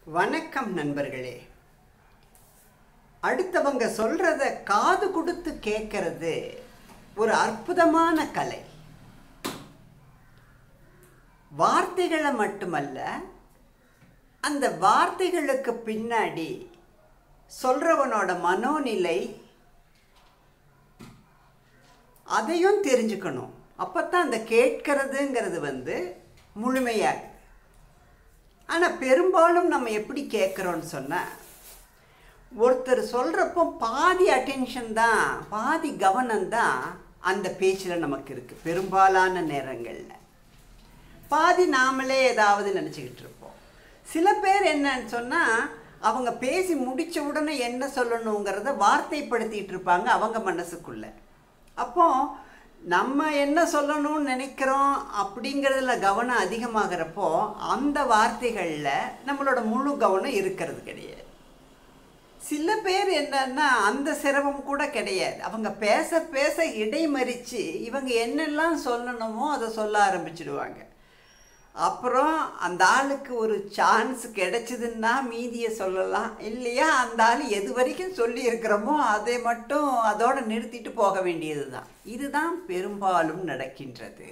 வணக்கம் நண்பர்களே அடுத்தவங்க சொல்றத காது கொடுத்து கேட்கறது ஒரு அற்புதமான கலை வார்த்தைகளை மட்டுமல்ல அந்த வார்த்தைகளுக்கு பின்னாடி சொல்றவனோட மனோநிலை அதையும் தெரிஞ்சுக்கணும் அப்பத்தான் அந்த கேட்கறதுங்கிறது வந்து முழுமையாக ஆனால் பெரும்பாலும் நம்ம எப்படி கேட்குறோன்னு சொன்னால் ஒருத்தர் சொல்கிறப்போ பாதி அட்டென்ஷன் தான் பாதி கவனம் தான் அந்த பேச்சில் நமக்கு இருக்குது பெரும்பாலான நேரங்களில் பாதி நாமளே ஏதாவது நினச்சிக்கிட்டு இருப்போம் சில பேர் என்னன்னு சொன்னால் அவங்க பேசி முடித்த உடனே என்ன சொல்லணுங்கிறத வார்த்தைப்படுத்திட்டு இருப்பாங்க அவங்க மனசுக்குள்ள அப்போ நம்ம என்ன சொல்லணும்னு நினைக்கிறோம் அப்படிங்கிறதுல கவனம் அதிகமாகிறப்போ அந்த வார்த்தைகளில் நம்மளோட முழு கவனம் இருக்கிறது கிடையாது சில பேர் என்னன்னா அந்த சிரமம் கூட கிடையாது அவங்க பேச பேச இடைமறித்து இவங்க என்னெல்லாம் சொல்லணுமோ அதை சொல்ல ஆரம்பிச்சிடுவாங்க அப்புறம் அந்த ஆளுக்கு ஒரு சான்ஸ் கிடைச்சதுன்னா மீதியை சொல்லலாம் இல்லையா அந்த ஆள் எது வரைக்கும் சொல்லி இருக்கிறோமோ அதை மட்டும் அதோட நிறுத்திட்டு போக வேண்டியது தான் இதுதான் பெரும்பாலும் நடக்கின்றது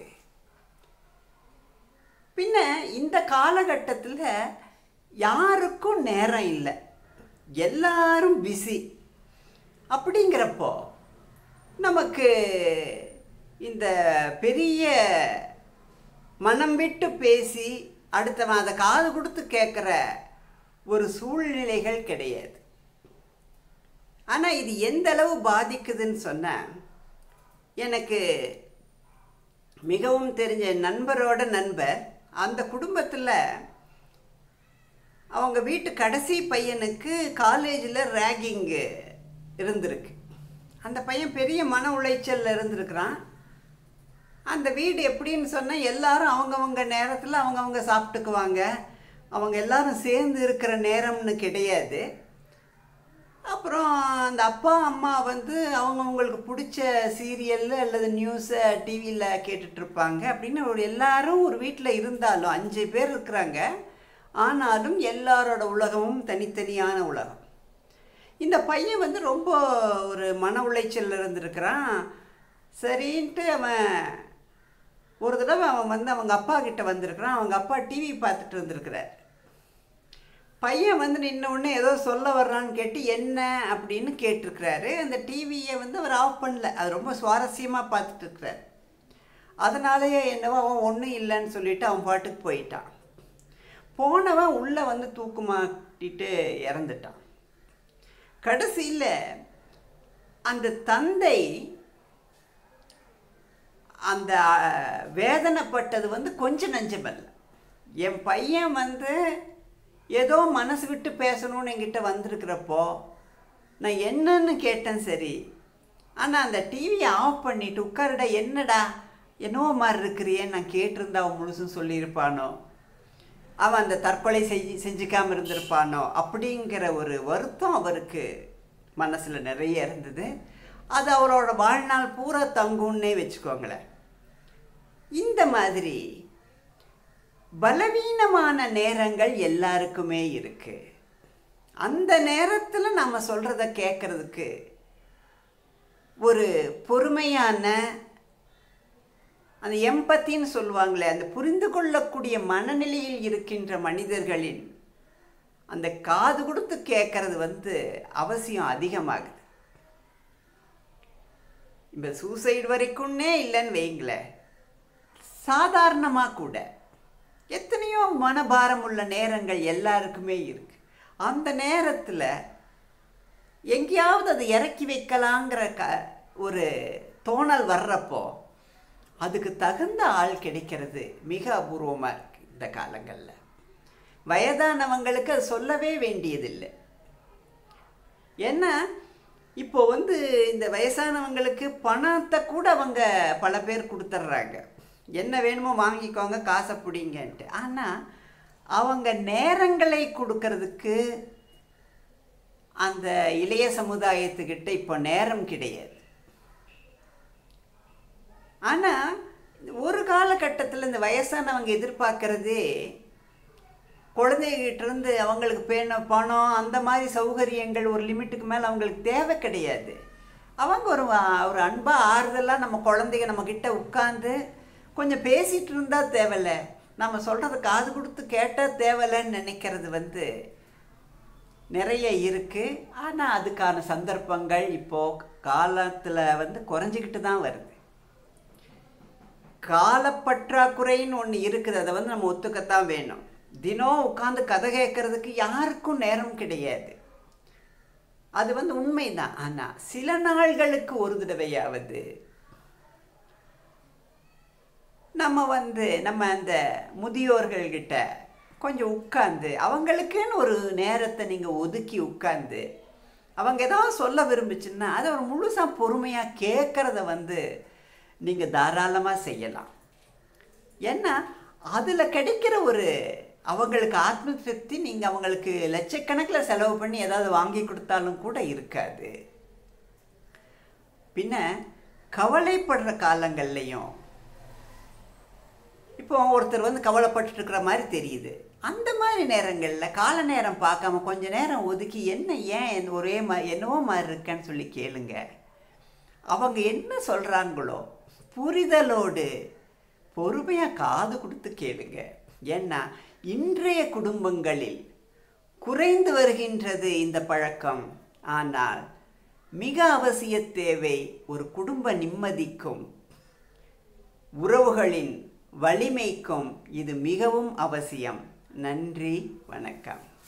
பின்ன இந்த காலகட்டத்தில் யாருக்கும் நேரம் இல்லை எல்லாரும் பிஸி அப்படிங்கிறப்போ நமக்கு இந்த பெரிய மனம் விட்டு பேசி அடுத்தவன் அதை காது கொடுத்து கேட்குற ஒரு சூழ்நிலைகள் கிடையாது ஆனால் இது எந்த அளவு பாதிக்குதுன்னு சொன்னால் எனக்கு மிகவும் தெரிஞ்ச நண்பரோட நண்பர் அந்த குடும்பத்தில் அவங்க வீட்டு கடைசி பையனுக்கு காலேஜில் ரேகிங்கு இருந்திருக்கு அந்த பையன் பெரிய மன உளைச்சலில் இருந்திருக்கிறான் அந்த வீடு எப்படின்னு சொன்னால் எல்லாரும் அவங்கவங்க நேரத்தில் அவங்கவங்க சாப்பிட்டுக்குவாங்க அவங்க எல்லாரும் சேர்ந்து இருக்கிற நேரம்னு கிடையாது அப்புறம் அந்த அப்பா அம்மா வந்து அவங்கவுங்களுக்கு பிடிச்ச சீரியல் அல்லது நியூஸை டிவியில் கேட்டுட்ருப்பாங்க அப்படின்னு ஒரு எல்லாரும் ஒரு வீட்டில் இருந்தாலும் அஞ்சு பேர் இருக்கிறாங்க ஆனாலும் எல்லாரோட உலகமும் தனித்தனியான உலகம் இந்த பையன் வந்து ரொம்ப ஒரு மன உளைச்சலில் இருந்திருக்கிறான் சரின்ட்டு அவன் ஒரு தடவை அவன் வந்து அவங்க அப்பா கிட்ட வந்திருக்கிறான் அவங்க அப்பா டிவி பார்த்துட்டு இருந்திருக்கிறார் பையன் வந்து நின்ன உடனே ஏதோ சொல்ல வர்றான்னு கேட்டு என்ன அப்படின்னு கேட்டிருக்கிறாரு அந்த டிவியை வந்து அவர் ஆஃப் பண்ணல அது ரொம்ப சுவாரஸ்யமாக பார்த்துட்டு இருக்கிறார் அதனாலேயே என்னவோ அவன் ஒன்றும் இல்லைன்னு சொல்லிட்டு அவன் பாட்டுக்கு போயிட்டான் போனவன் உள்ளே வந்து தூக்கு மாட்டிட்டு இறந்துட்டான் கடைசியில் அந்த தந்தை அந்த வேதனைப்பட்டது வந்து கொஞ்சம் நஞ்சமல்ல என் பையன் வந்து ஏதோ மனசு விட்டு பேசணும்னு என்கிட்ட வந்திருக்கிறப்போ நான் என்னன்னு கேட்டேன் சரி ஆனால் அந்த டிவியை ஆஃப் பண்ணிவிட்டு உட்காருடா என்னடா என்னவோ மாதிரி இருக்கிறியேன்னு நான் கேட்டிருந்தா அவன் முழுசும் சொல்லியிருப்பானோ அவன் அந்த தற்கொலை செஞ்சு செஞ்சுக்காமல் இருந்திருப்பானோ அப்படிங்கிற ஒரு வருத்தம் அவருக்கு மனசில் நிறைய இருந்தது அது அவரோட வாழ்நாள் பூரா தங்குன்னே வச்சுக்கோங்களேன் இந்த மாதிரி பலவீனமான நேரங்கள் எல்லாருக்குமே இருக்கு அந்த நேரத்தில் நம்ம சொல்கிறத கேட்குறதுக்கு ஒரு பொறுமையான அந்த எம்பத்தின்னு சொல்லுவாங்களே அந்த புரிந்து கொள்ளக்கூடிய மனநிலையில் இருக்கின்ற மனிதர்களின் அந்த காது கொடுத்து கேட்கறது வந்து அவசியம் அதிகமாகுது இப்போ சூசைடு வரைக்கும்னே இல்லைன்னு வைங்களேன் சாதாரணமாக கூட எத்தனையோ மனபாரம் உள்ள நேரங்கள் எல்லாருக்குமே இருக்கு அந்த நேரத்தில் எங்கேயாவது அதை இறக்கி வைக்கலாங்கிற க ஒரு தோணல் வர்றப்போ அதுக்கு தகுந்த ஆள் கிடைக்கிறது மிக அபூர்வமாக இருக்குது இந்த காலங்களில் வயதானவங்களுக்கு அது சொல்லவே வேண்டியதில்லை ஏன்னா இப்போ வந்து இந்த வயசானவங்களுக்கு பணத்தை கூட அவங்க பல பேர் கொடுத்துட்றாங்க என்ன வேணுமோ வாங்கிக்கோங்க காசை பிடிங்கன்ட்டு ஆனால் அவங்க நேரங்களை கொடுக்கறதுக்கு அந்த இளைய சமுதாயத்துக்கிட்ட இப்போ நேரம் கிடையாது ஆனால் ஒரு காலகட்டத்தில் இந்த வயசானவங்க எதிர்பார்க்கறதே குழந்தைகிட்ட இருந்து அவங்களுக்கு பேன பணம் அந்த மாதிரி சௌகரியங்கள் ஒரு லிமிட்டுக்கு மேலே அவங்களுக்கு தேவை கிடையாது அவங்க ஒரு வா- ஒரு அன்பாக ஆறுதலாக நம்ம குழந்தைங்க நம்மக்கிட்ட உட்காந்து கொஞ்சம் பேசிகிட்டு இருந்தால் தேவையில்ல நம்ம சொல்கிறத காது கொடுத்து கேட்டால் தேவையில்லைன்னு நினைக்கிறது வந்து நிறைய இருக்குது ஆனால் அதுக்கான சந்தர்ப்பங்கள் இப்போது காலத்தில் வந்து குறைஞ்சிக்கிட்டு தான் வருது காலப்பற்றாக்குறைன்னு ஒன்று இருக்குது அதை வந்து நம்ம ஒத்துக்கத்தான் வேணும் தினம் உட்காந்து கதை கேட்கறதுக்கு யாருக்கும் நேரம் கிடையாது அது வந்து உண்மைதான் ஆனால் சில நாள்களுக்கு ஒரு தடவையாவது நம்ம வந்து நம்ம அந்த முதியோர்கள்கிட்ட கொஞ்சம் உட்கார்ந்து அவங்களுக்குன்னு ஒரு நேரத்தை நீங்கள் ஒதுக்கி உட்கார்ந்து அவங்க ஏதாவது சொல்ல விரும்புச்சுன்னா அதை ஒரு முழுசாக பொறுமையாக கேட்குறத வந்து நீங்கள் தாராளமாக செய்யலாம் ஏன்னா அதில் கிடைக்கிற ஒரு அவங்களுக்கு ஆத்ம திருப்தி நீங்கள் அவங்களுக்கு லட்சக்கணக்கில் செலவு பண்ணி ஏதாவது வாங்கி கொடுத்தாலும் கூட இருக்காது பின்ன கவலைப்படுற காலங்கள்லையும் இப்போ ஒருத்தர் வந்து கவலைப்பட்டுட்டு இருக்கிற மாதிரி தெரியுது அந்த மாதிரி நேரங்களில் கால நேரம் பார்க்காம கொஞ்ச நேரம் ஒதுக்கி என்ன ஏன் இந்த ஒரே மா என்னவோ மாதிரி இருக்கேன்னு சொல்லி கேளுங்க அவங்க என்ன சொல்கிறாங்களோ புரிதலோடு பொறுமையாக காது கொடுத்து கேளுங்க ஏன்னா இன்றைய குடும்பங்களில் குறைந்து வருகின்றது இந்த பழக்கம் ஆனால் மிக அவசிய தேவை ஒரு குடும்ப நிம்மதிக்கும் உறவுகளின் வலிமைக்கும் இது மிகவும் அவசியம் நன்றி வணக்கம்